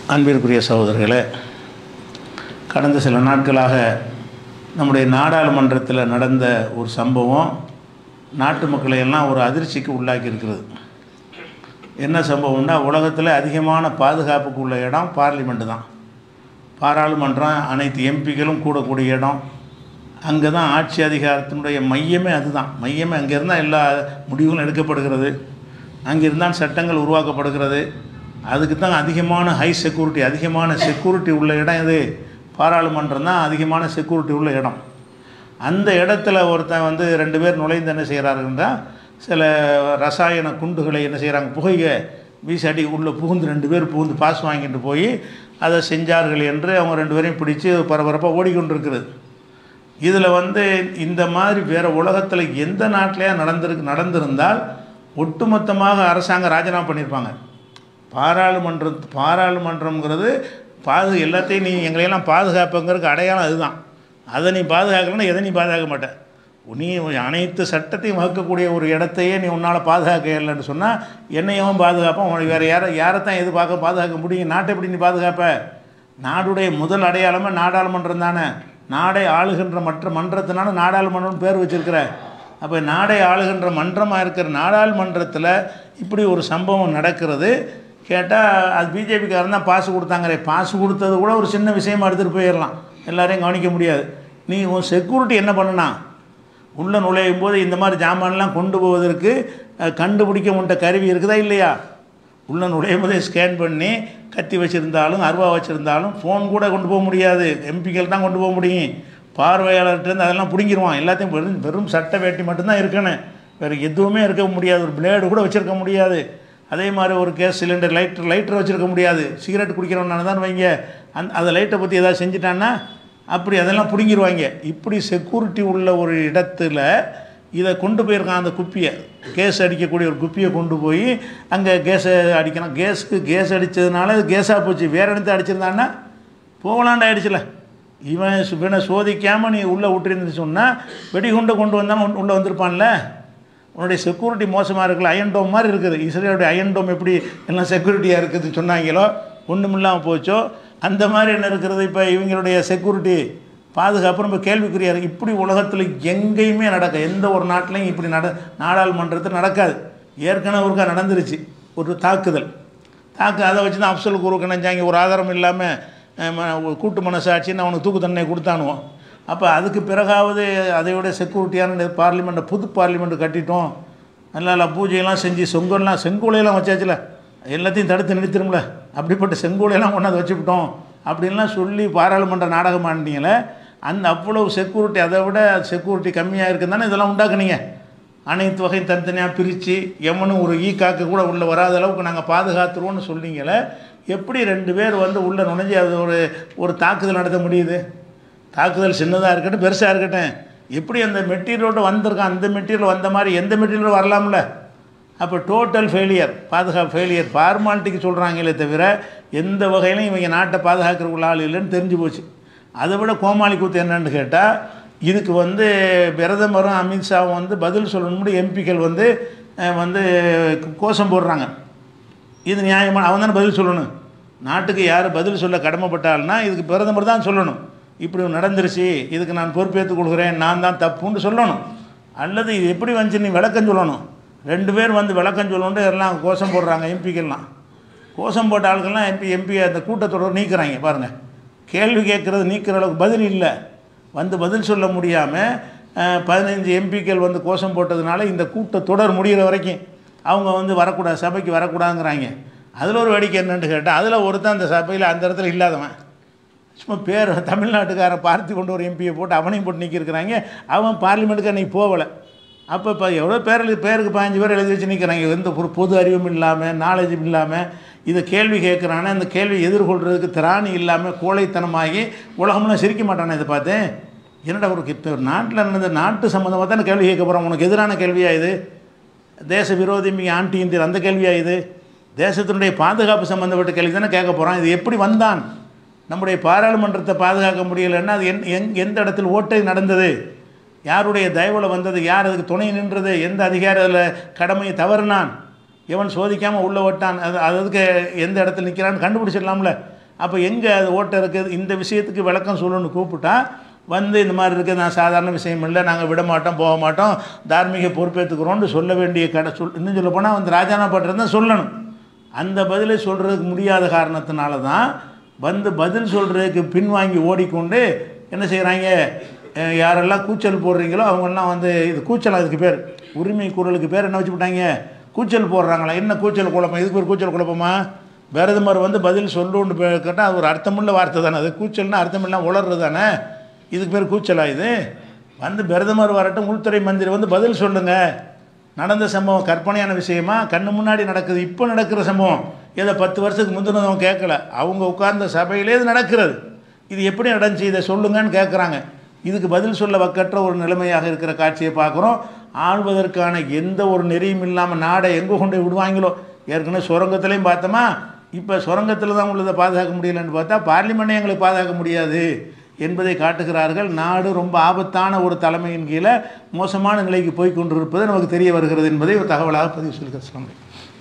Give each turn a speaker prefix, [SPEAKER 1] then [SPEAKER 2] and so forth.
[SPEAKER 1] அன்பிற்குரிய சகோதரர்களே கடந்த சில நாட்களாக நம்முடைய நாடாளுமன்றத்தில் நடந்த ஒரு சம்பவம் நாட்டு மக்களை எல்லாம் ஒரு அதிர்ச்சிக்கு உள்ளாக்கி இருக்கிறது என்ன சம்பவம்னா உலகத்தில் அதிகமான பாதுகாப்புக்கு உள்ள இடம் பார்லிமெண்ட்டு தான் பாராளுமன்றம் அனைத்து எம்பிக்களும் கூடக்கூடிய இடம் அங்கே தான் ஆட்சி அதிகாரத்தினுடைய மையமே அதுதான் மையமே அங்கே இருந்தால் எல்லா முடிவுகளும் எடுக்கப்படுகிறது அங்கே இருந்தால் சட்டங்கள் உருவாக்கப்படுகிறது அதுக்கு தான் அதிகமான ஹை செக்யூரிட்டி அதிகமான செக்யூரிட்டி உள்ள இடம் இது பாராளுமன்றம் தான் அதிகமான செக்யூரிட்டி உள்ள இடம் அந்த இடத்துல ஒருத்தன் வந்து ரெண்டு பேர் நுழைந்து என்ன செய்கிறாருன்னா சில ரசாயன குண்டுகளை என்ன செய்கிறாங்க புகையை வீசாடி உள்ளே புகுந்து ரெண்டு பேர் புகுந்து பாஸ் வாங்கிட்டு போய் அதை செஞ்சார்கள் என்று அவங்க ரெண்டு பேரையும் பிடிச்சி பரபரப்பாக ஓடிக்கொண்டிருக்கிறது இதில் வந்து இந்த மாதிரி வேறு உலகத்தில் எந்த நாட்டிலையா நடந்திருக்கு நடந்திருந்தால் ஒட்டுமொத்தமாக அரசாங்கம் ராஜினாமா பண்ணியிருப்பாங்க பாராளுமன்றம் பாராளுமன்றம்ங்கிறது பாது எல்லாத்தையும் நீ எங்களையெல்லாம் பாதுகாப்புங்கிறதுக்கு அடையாளம் அதுதான் அதை நீ பாதுகாக்கலன்னா எதை நீ பாதுகாக்க மாட்ட நீ அனைத்து சட்டத்தையும் வகுக்கக்கூடிய ஒரு இடத்தையே நீ உன்னால் பாதுகாக்க இல்லைன்னு சொன்னால் என்னையும் பாதுகாப்பான் உனக்கு வேறு யாரை யாரைத்தான் எது பார்க்க பாதுகாக்க முடியும் நாட்டை எப்படி நீ பாதுகாப்ப நாடுடைய முதல் அடையாளமே நாடாளுமன்றம் தானே நாடை ஆளுகின்ற மற்ற மன்றத்தினால நாடாளுமன்றம் பேர் வச்சிருக்கிற அப்போ நாடை ஆளுகின்ற மன்றமாக இருக்கிற நாடாளுமன்றத்தில் இப்படி ஒரு சம்பவம் நடக்கிறது கேட்டால் அது பிஜேபிக்காரன் தான் பாசு கொடுத்தாங்களே பாசு கொடுத்தது கூட ஒரு சின்ன விஷயமா எடுத்துகிட்டு போயிடலாம் எல்லாரையும் கவனிக்க முடியாது நீ உன் செக்யூரிட்டி என்ன பண்ணனா உள்ளே நுழையும் போது இந்த மாதிரி ஜாமான்லாம் கொண்டு போவதற்கு அஹ், கண்டுபிடிக்க உன்ட்ட கருவி இருக்குதா இல்லையா உள்ளே நுழையும் போதே ஸ்கேன் பண்ணி கத்தி வச்சுருந்தாலும் அருவா வச்சுருந்தாலும் ஃபோன் கூட கொண்டு போக முடியாது எம்பிக்கள் தான் கொண்டு போக முடியும் பார்வையாளர்கிட்டருந்து அதெல்லாம் பிடுங்கிடுவான் எல்லாத்தையும் வெறும் வெறும் சட்டை வேட்டி மட்டும்தான் இருக்கணும் வேறு எதுவுமே இருக்க முடியாது ஒரு பிளேடு கூட வச்சுருக்க முடியாது அதே மாதிரி ஒரு கேஸ் சிலிண்டர் லைட்டர் லைட்டர் வச்சுருக்க முடியாது சிகரெட் குடிக்கிறவனால தான் வைங்க அந் அந்த லைட்டை பற்றி ஏதாவது செஞ்சுட்டான்னா அப்படி அதெல்லாம் பிடுங்கிடுவாங்க இப்படி செக்யூரிட்டி உள்ள ஒரு இடத்துல இதை கொண்டு போயிருக்கான் அந்த குப்பியை கேஸ் அடிக்கக்கூடிய ஒரு குப்பியை கொண்டு போய் அங்கே கேஸை அடிக்கணும் கேஸுக்கு கேஸ் அடித்ததுனால அது கேஸாக போச்சு வேறு இடத்த அடிச்சிருந்தான்னா போகலான்டா ஆயிடுச்சுல இவன் சு- இவனை சோதிக்காமல் நீ உள்ளே விட்டுருந்து சொன்னால் வெடிகுண்டை கொண்டு வந்தாலும் உள்ளே வந்திருப்பான்ல உன்னுடைய செக்யூரிட்டி மோசமாக இருக்குல்ல அயன் டோம் மாதிரி இருக்குது இஸ்ரேலுடைய அயன் டோம் எப்படி எல்லாம் செக்யூரிட்டியாக இருக்குதுன்னு சொன்னாங்களோ ஒன்றும் இல்லாமல் போச்சோ அந்த மாதிரி என்ன இருக்கிறது இப்போ இவங்களுடைய செக்யூரிட்டி பாதுகாப்பு நம்ம கேள்விக்குறியா இருக்கு இப்படி உலகத்தில் எங்கேயுமே நடக்க எந்த ஒரு நாட்டிலையும் இப்படி நட நாடாளுமன்றத்தில் நடக்காது ஏற்கனவே ஒருக்கா நடந்துருச்சு ஒரு தாக்குதல் தாக்கு அதை வச்சு தான் அப்சல் குரு நினைச்சாங்க ஒரு ஆதாரம் இல்லாமல் கூட்டு மனசாட்சின்னு அவனுக்கு தூக்கு தண்டனை கொடுத்தானுவோம் அப்போ அதுக்கு பிறகாவது அதை விட செக்யூரிட்டியான பார்லிமெண்ட்டை புது பார்லிமெண்ட் கட்டிட்டோம் நல்லா பூஜையெல்லாம் செஞ்சு செங்கோல்லாம் செங்கோலையெல்லாம் வச்சாச்சுல எல்லாத்தையும் தடுத்து நிறுத்திடும்ல அப்படிப்பட்ட செங்கோலையெல்லாம் கொண்டாந்து வச்சுவிட்டோம் அப்படின்லாம் சொல்லி பாராளுமன்ற நாடகம் ஆண்டிங்களே அந்த அவ்வளவு செக்யூரிட்டி அதை விட செக்யூரிட்டி கம்மியாக இருக்குன்னு தானே இதெல்லாம் உண்டாக்குனீங்க அனைத்து வகையும் தனித்தனியாக பிரித்து எவனும் ஒரு ஈ காக்க கூட உள்ளே வராத அளவுக்கு நாங்கள் பாதுகாத்துருவோம்னு சொன்னீங்களே எப்படி ரெண்டு பேர் வந்து உள்ளே நுழைஞ்சு அது ஒரு ஒரு தாக்குதல் நடத்த முடியுது தாக்குதல் சின்னதாக இருக்கட்டும் பெருசாக இருக்கட்டும் எப்படி அந்த மெட்டீரியலோடு வந்திருக்கான் அந்த மெட்டீரியல் வந்த மாதிரி எந்த மெட்டீரியலும் வரலாம்ல அப்போ டோட்டல் ஃபெயிலியர் பாதுகாப்பு ஃபெயிலியர் ஃபார்மாலிட்டிக்கு சொல்கிறாங்களே தவிர எந்த வகையிலும் இவங்க நாட்டை பாதுகாக்கிறவங்கள ஆள் இல்லைன்னு தெரிஞ்சு போச்சு அதை விட கோமாளி கூத்து என்னன்னு கேட்டால் இதுக்கு வந்து பிரதமரும் அமித்ஷாவும் வந்து பதில் சொல்லணும்னு எம்பிக்கள் வந்து அஹ், வந்து கோஷம் போடுறாங்க இது நியாயமான அவன் தானே பதில் சொல்லணும் நாட்டுக்கு யார் பதில் சொல்ல கடமைப்பட்டால்னா இதுக்கு பிரதமர் தான் சொல்லணும் இப்படி நடந்துருச்சு இதுக்கு நான் பொறுப்பேற்றுக் கொள்கிறேன் நான் தான் தப்புன்னு சொல்லணும் அல்லது இது எப்படி வந்துச்சு நீ விளக்கம் சொல்லணும் ரெண்டு பேர் வந்து விளக்கம் சொல்லணுன்ட்டு எல்லாம் கோஷம் போடுறாங்க எம்பிக்கெல்லாம் கோஷம் போட்ட ஆளுக்கெல்லாம் எம்பி எம்பி அந்த கூட்டத்தொடர் நீக்குறாங்க பாருங்கள் கேள்வி கேட்குறது நீக்கிற அளவுக்கு பதில் இல்லை வந்து பதில் சொல்ல முடியாமல் பதினஞ்சு எம்பிக்கள் வந்து கோஷம் போட்டதுனால இந்த கூட்டத்தொடர் முடிகிற வரைக்கும் அவங்க வந்து வரக்கூடாது சபைக்கு வரக்கூடாதுங்கிறாங்க அதில் ஒரு வேடிக்கை என்னன்னு கேட்டால் அதில் ஒருத்தன் அந்த சபையில் அந்த இடத்துல இல்லாதவன் சும்மா பேர் தமிழ்நாட்டுக்காரன் பார்த்து கொண்டு ஒரு எம்பியை போட்டு அவனையும் போட்டு நிற்கிருக்கிறாங்க அவன் பார்லிமெண்ட்டுக்கு அன்றைக்கி போகலை அப்போ இப்போ எவ்வளோ பேர் எழுதி- பேருக்கு பதினஞ்சு பேர் எழுதி வச்சு நிற்கிறாங்க எந்த ஒரு பொது அறிவும் இல்லாமல் நாலேஜும் இல்லாமல் இதை கேள்வி கேட்குறானே அந்த கேள்வி எதிர்கொள்கிறதுக்கு திராணி இல்லாமல் கோழைத்தனமாகி உலகம்லாம் சிரிக்க மாட்டானே இதை பார்த்து என்னடா ஒரு இப்போ நாட்டில் நடந்த நாட்டு சம்மந்தமாக தானே கேள்வி கேட்க போகிறோம் உனக்கு எதிரான கேள்வியா இது தேச விரோதி மிக ஆன்டி இந்தியர் அந்த கேள்வியா இது தேசத்தினுடைய பாதுகாப்பு சம்மந்தப்பட்ட கேள்வி தானே கேட்க போகிறான் இது எப்படி வந்தான் நம்முடைய பாராளுமன்றத்தை பாதுகாக்க முடியலைன்னா அது எந் எங் எந்த இடத்தில் ஓட்டை நடந்தது யாருடைய தயவில் வந்தது யார் அதுக்கு துணை நின்றது எந்த அதிகாரி அதில் கடமையை தவறினான் எவன் சோதிக்காமல் உள்ள ஓட்டான் அது அதுக்கு எந்த இடத்துல நிற்கிறான்னு கண்டுபிடிச்சிடலாம்ல அப்போ எங்கே அது ஓட்டை இருக்குது இந்த விஷயத்துக்கு விளக்கம் சொல்லணும்னு கூப்பிட்டா வந்து இந்த மாதிரி இருக்குது நான் சாதாரண விஷயம் இல்லை நாங்கள் விட மாட்டோம் போக மாட்டோம் தார்மீக பொறுப்பேற்றுக்கிறோம்னு சொல்ல வேண்டிய கடை சொல் இன்னும் சொல்ல போனால் வந்து ராஜானா பட்டிருந்தா சொல்லணும் அந்த பதிலை சொல்கிறதுக்கு முடியாத காரணத்தினால தான் வந்து பதில் சொல்கிறதுக்கு பின்வாங்கி ஓடிக்கொண்டு என்ன செய்கிறாங்க அஹ் யாரெல்லாம் கூச்சல் போடுறீங்களோ அவங்கெல்லாம் வந்து இது கூச்சல் அதுக்கு பேர் உரிமை குரலுக்கு பேர் என்ன வச்சு விட்டாங்க கூச்சல் போடுறாங்களா என்ன கூச்சல் குழப்பம் இதுக்கு ஒரு கூச்சல் குழப்பமா பிரதமர் வந்து பதில் சொல்லுன்னு கேட்டால் அது ஒரு அர்த்தமுள்ள வார்த்தை தானே அது கூச்சல்னா அர்த்தமில்லாம் உளர்றது தானே இதுக்கு பேர் கூச்சலா இது வந்து பிரதமர் வரட்டும் உள்துறை மந்திரி வந்து பதில் சொல்லுங்க நடந்த சம்பவம் கற்பனையான விஷயமா கண்ணு முன்னாடி நடக்குது இப்போ நடக்கிற சம்பவம் ஏதோ பத்து வருஷத்துக்கு முந்தினவங்க கேட்கல அவங்க உட்கார்ந்த சபையிலே இது நடக்கிறது இது எப்படி நடந்துச்சு இதை சொல்லுங்கன்னு கேட்குறாங்க இதுக்கு பதில் சொல்ல வக்கற்ற ஒரு நிலைமையாக இருக்கிற காட்சியை பார்க்குறோம் ஆள்வதற்கான எந்த ஒரு நெறியும் இல்லாமல் நாடை எங்கே கொண்டு போய் விடுவாங்களோ ஏற்கனவே சுரங்கத்துலேயும் பார்த்தோமா இப்போ சுரங்கத்தில் தான் உள்ளதை பாதுகாக்க முடியலன்னு பார்த்தா பார்லிமெண்ட்டை எங்களுக்கு பாதுகாக்க முடியாது என்பதை காட்டுகிறார்கள் நாடு ரொம்ப ஆபத்தான ஒரு தலைமையின் கீழே மோசமான நிலைக்கு போய் கொண்டிருப்பது நமக்கு தெரிய வருகிறது என்பதை ஒரு தகவலாக பதிவு சொல்கிறேன்